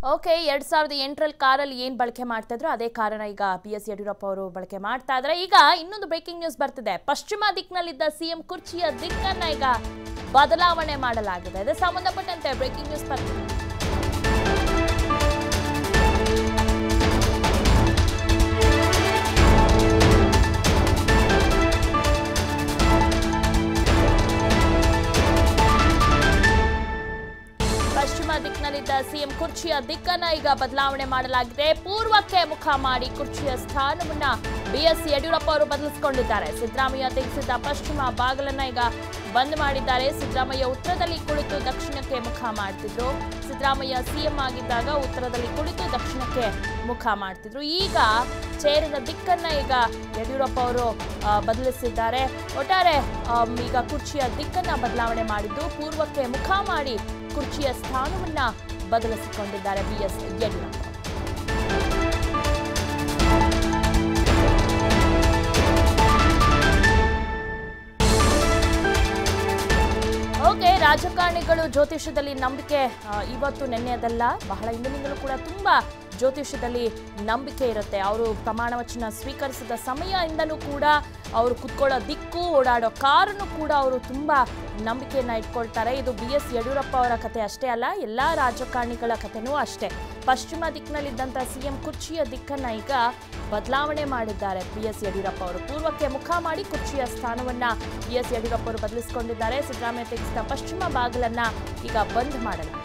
Okay ಎರಡ್ ಸಾವಿರದ ಎಂಟರಲ್ಲಿ ಕಾರಲ್ಲಿ ಏನ್ ಬಳಕೆ ಮಾಡ್ತಾ ಇದ್ರು ಅದೇ ಕಾರಣ ಈಗ ಬಿ ಎಸ್ ಯಡಿಯೂರಪ್ಪ ಅವರು ಬಳಕೆ ಮಾಡ್ತಾ ಇದ್ರೆ ಈಗ ಇನ್ನೊಂದು ಬ್ರೇಕಿಂಗ್ ನ್ಯೂಸ್ ಬರ್ತಿದೆ ಪಶ್ಚಿಮ ದಿಕ್ಕಿನಲ್ಲಿದ್ದ ಸಿಎಂ ಕುರ್ಚಿಯ ದಿಕ್ಕನ್ನ ಈಗ ಬದಲಾವಣೆ ಮಾಡಲಾಗಿದೆ ಇದಕ್ಕೆ ಸಂಬಂಧಪಟ್ಟಂತೆ ಬ್ರೇಕಿಂಗ್ ನ್ಯೂಸ್ ಬರ್ತಿದೆ ಪಶ್ಚಿಮ ದಿಕ್ಕಿನಲ್ಲಿದ್ದ ಸಿಎಂ ಕುರ್ಚಿಯ ದಿಕ್ಕನ್ನ ಈಗ ಬದಲಾವಣೆ ಮಾಡಲಾಗಿದೆ ಪೂರ್ವಕ್ಕೆ ಮುಖ ಮಾಡಿ ಕುರ್ಚಿಯ ಸ್ಥಾನವನ್ನ ಬಿಎಸ್ ಯಡಿಯೂರಪ್ಪ ಅವರು ಬದಲಿಸಿಕೊಂಡಿದ್ದಾರೆ ಸಿದ್ದರಾಮಯ್ಯ ತೆಗೆಸಿದ್ದ ಪಶ್ಚಿಮ ಬಾಗಿಲನ್ನ ಈಗ ಬಂದ್ ಮಾಡಿದ್ದಾರೆ ಸಿದ್ದರಾಮಯ್ಯ ಉತ್ತರದಲ್ಲಿ ಕುಳಿತು ದಕ್ಷಿಣಕ್ಕೆ ಮುಖ ಮಾಡ್ತಿದ್ರು ಸಿದ್ದರಾಮಯ್ಯ ಸಿಎಂ ಆಗಿದ್ದಾಗ ಉತ್ತರದಲ್ಲಿ ಕುಳಿತು ದಕ್ಷಿಣಕ್ಕೆ ಮುಖ ಮಾಡ್ತಿದ್ರು ಈಗ ಚೇರಿನ ದಿಕ್ಕನ್ನ ಈಗ ಯಡಿಯೂರಪ್ಪ ಅವರು ಆ, ಬದಲಿಸಿದ್ದಾರೆ ಒಟ್ಟಾರೆ ಆಮ್, ಈಗ ಕುರ್ಚಿಯ ದಿಕ್ಕನ್ನ ಬದಲಾವಣೆ ಮಾಡಿದ್ದು ಪೂರ್ವಕ್ಕೆ ಮುಖ ಮಾಡಿ ಕುರ್ಚಿಯ ಸ್ಥಾನವನ್ನ ಬದಲಿಸಿಕೊಂಡಿದ್ದಾರೆ ಬಿಎಸ್ ಯಡಿಯೂರಪ್ಪ ಓಕೆ ರಾಜಕಾರಣಿಗಳು ಜ್ಯೋತಿಷ್ಯದಲ್ಲಿ ನಂಬಿಕೆ ಆ, ಇವತ್ತು ನೆನ್ನೆದಲ್ಲ ಬಹಳ ಹಿಂದಿನಿಂದಲೂ ಕೂಡ ತುಂಬಾ ಜ್ಯೋತಿಷ್ಯದಲ್ಲಿ ನಂಬಿಕೆ ಇರುತ್ತೆ ಅವರು ಪ್ರಮಾಣ ವಚನ ಸ್ವೀಕರಿಸಿದ ಸಮಯದಿಂದನೂ ಕೂಡ ಅವರು ಕುತ್ಕೊಳ್ಳೋ ದಿಕ್ಕು ಓಡಾಡೋ ಕಾರನ್ನು ಕೂಡ ಅವರು ತುಂಬಾ ನಂಬಿಕೆಯನ್ನ ಇಟ್ಕೊಳ್ತಾರೆ ಇದು ಬಿ ಎಸ್ ಯಡಿಯೂರಪ್ಪ ಅವರ ಕತೆ ಅಷ್ಟೇ ಅಲ್ಲ ಎಲ್ಲ ರಾಜಕಾರಣಿಗಳ ಕಥೆನೂ ಅಷ್ಟೇ ಪಶ್ಚಿಮ ದಿಕ್ಕಿನಲ್ಲಿದ್ದಂಥ ಸಿಎಂ ಕುರ್ಚಿಯ ದಿಕ್ಕನ್ನ ಈಗ ಬದಲಾವಣೆ ಮಾಡಿದ್ದಾರೆ ಬಿ ಎಸ್ ಯಡಿಯೂರಪ್ಪ ಅವರು ಪೂರ್ವಕ್ಕೆ ಮುಖ ಮಾಡಿ ಕುರ್ಚಿಯ ಸ್ಥಾನವನ್ನ ಬಿ ಎಸ್ ಯಡಿಯೂರಪ್ಪ ಅವರು ಬದಲಿಸಿಕೊಂಡಿದ್ದಾರೆ ಸಿದ್ದರಾಮಯ್ಯ ತೆಗೆಸಿದ ಪಶ್ಚಿಮ ಬಾಗಿಲನ್ನ ಈಗ ಬಂದ್ ಮಾಡಲಾಗಿದೆ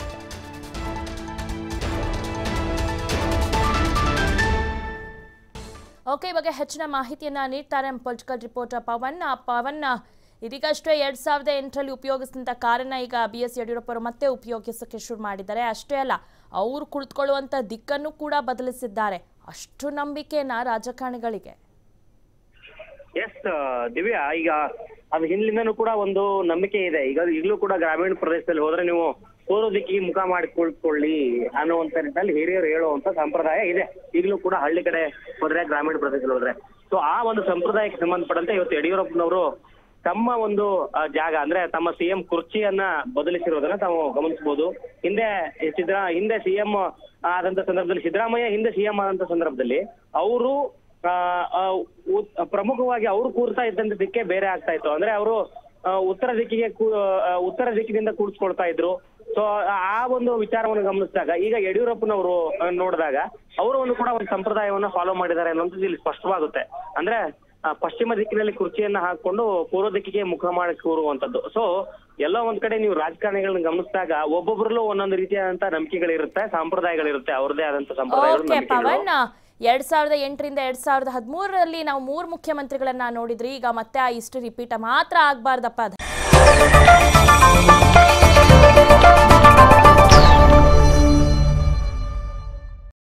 ಓಕೆ ಈ ಬಗ್ಗೆ ಹೆಚ್ಚಿನ ಮಾಹಿತಿಯನ್ನ ನೀಡ್ತಾರೆ ಪೊಲಿಟಿಕಲ್ ರಿಪೋರ್ಟರ್ ಪವನ್ ಆ, ಪವನ್ ಇದೀಗಷ್ಟೇ ಎರಡ್ ಸಾವಿರದ ಎಂಟರಲ್ಲಿ ಉಪಯೋಗಿಸಿದಂಥ ಕಾರನ್ನ ಈಗ ಬಿ ಎಸ್ ಯಡಿಯೂರಪ್ಪ ಅವರು ಮತ್ತೆ ಉಪಯೋಗಿಸೋಕೆ ಶುರು ಮಾಡಿದ್ದಾರೆ ಅಷ್ಟೇ ಅಲ್ಲ ಅವರು ಕುಳಿತುಕೊಳ್ಳುವಂಥ ದಿಕ್ಕನ್ನು ಕೂಡ ಬದಲಿಸಿದ್ದಾರೆ ಅಷ್ಟು ನಂಬಿಕೆನ ರಾಜಕಾರಣಿಗಳಿಗೆ ಎಸ್ ದಿವ್ಯಾ ಈಗ ಅದು ಹಿಂದಿನಿಂದನೂ ಕೂಡ ಒಂದು ನಂಬಿಕೆ ಇದೆ ಈಗ ಈಗಲೂ ಕೂಡ ಗ್ರಾಮೀಣ ಪ್ರದೇಶದಲ್ಲಿ ಹೋದ್ರೆ ನೀವು ಪೂರ್ವ ದಿಕ್ಕಿಗೆ ಮುಖ ಮಾಡಿ ಕುಳಿತುಕೊಳ್ಳಿ ಅನ್ನುವಂತ ನಿಟ್ಟಿನಲ್ಲಿ ಹಿರಿಯರು ಹೇಳುವಂತ ಸಂಪ್ರದಾಯ ಇದೆ ಈಗಲೂ ಕೂಡ ಹಳ್ಳಿ ಕಡೆ ಹೋದ್ರೆ ಗ್ರಾಮೀಣ ಪ್ರದೇಶದಲ್ಲಿ ಹೋದ್ರೆ ಸೊ ಆ ಒಂದು ಸಂಪ್ರದಾಯಕ್ಕೆ ಸಂಬಂಧಪಟ್ಟಂತೆ ಇವತ್ತು ಯಡಿಯೂರಪ್ಪನವರು ತಮ್ಮ ಒಂದು ಆ, ಜಾಗ ಅಂದ್ರೆ ತಮ್ಮ ಸಿಎಂ ಕುರ್ಚಿಯನ್ನ ಬದಲಿಸಿರೋದನ್ನ ತಾವು ಗಮನಿಸಬಹುದು ಹಿಂದೆ ಸಿದ್ದರಾ ಹಿಂದೆ ಸಿಎಂ ಆದಂತ ಸಂದರ್ಭದಲ್ಲಿ ಸಿದ್ದರಾಮಯ್ಯ ಹಿಂದೆ ಸಿಎಂ ಆದಂತ ಸಂದರ್ಭದಲ್ಲಿ ಅವರು ಆ, ಆ, ಉತ್- ಪ್ರಮುಖವಾಗಿ ಅವರು ಕೂರ್ತಾ ಇದ್ದಂತ ದಿಕ್ಕೆ ಬೇರೆ ಆಗ್ತಾ ಇತ್ತು ಅಂದ್ರೆ ಅವರು ಉತ್ತರ ದಿಕ್ಕಿಗೆ ಕೂ- ಆ, ಉತ್ತರ ದಿಕ್ಕಿನಿಂದ ಕೂಡಿಸ್ಕೊಳ್ತಾ ಇದ್ರು ಸೊ ಆ ಒಂದು ವಿಚಾರವನ್ನು ಗಮನಿಸಿದಾಗ ಈಗ ಯಡಿಯೂರಪ್ಪನವರು ಆ, ನೋಡಿದಾಗ ಅವರು ಒಂದು ಕೂಡ ಒಂದು ಸಂಪ್ರದಾಯವನ್ನ ಫಾಲೋ ಮಾಡಿದ್ದಾರೆ ಅನ್ನೋದು ಇಲ್ಲಿ ಸ್ಪಷ್ಟವಾಗುತ್ತೆ ಅಂದ್ರೆ ಆ, ಪಶ್ಚಿಮ ದಿಕ್ಕಿನಲ್ಲಿ ಕುರ್ಚಿಯನ್ನ ಹಾಕೊಂಡು ಪೂರ್ವ ದಿಕ್ಕಿಗೆ ಮುಖ ಮಾಡಿ ಕೂರುವಂತದ್ದು ಸೊ ಎಲ್ಲೋ ಒಂದ್ ಕಡೆ ನೀವು ರಾಜಕಾರಣಿಗಳನ್ನ ಗಮನಿಸಿದಾಗ ಒಬ್ಬೊಬ್ರಲ್ಲೂ ಒಂದೊಂದು ರೀತಿಯಾದಂತ ನಂಬಿಕೆಗಳಿರುತ್ತೆ ಸಂಪ್ರದಾಯಗಳಿರುತ್ತೆ ಅವ್ರದೇ ಆದಂತ ಸಂಪ್ರದಾಯಗಳು ಓಕೆ ನಂಬಿಕೆಗಳು. ಪವನ್ ಎರಡ್ ಸಾವಿರದ ಎಂಟರಿಂದ ಎರಡ್ ಸಾವಿರದ ಹದಿಮೂರರಲ್ಲಿ ನಾವು ಮೂರು ಮುಖ್ಯಮಂತ್ರಿಗಳನ್ನ ನೋಡಿದ್ರಿ ಈಗ ಮತ್ತೆ ಆ ಇಷ್ಟು ರಿಪೀಟ್ ಮಾತ್ರ ಆಗ್ಬಾರ್ದಪ್ಪ ಅದು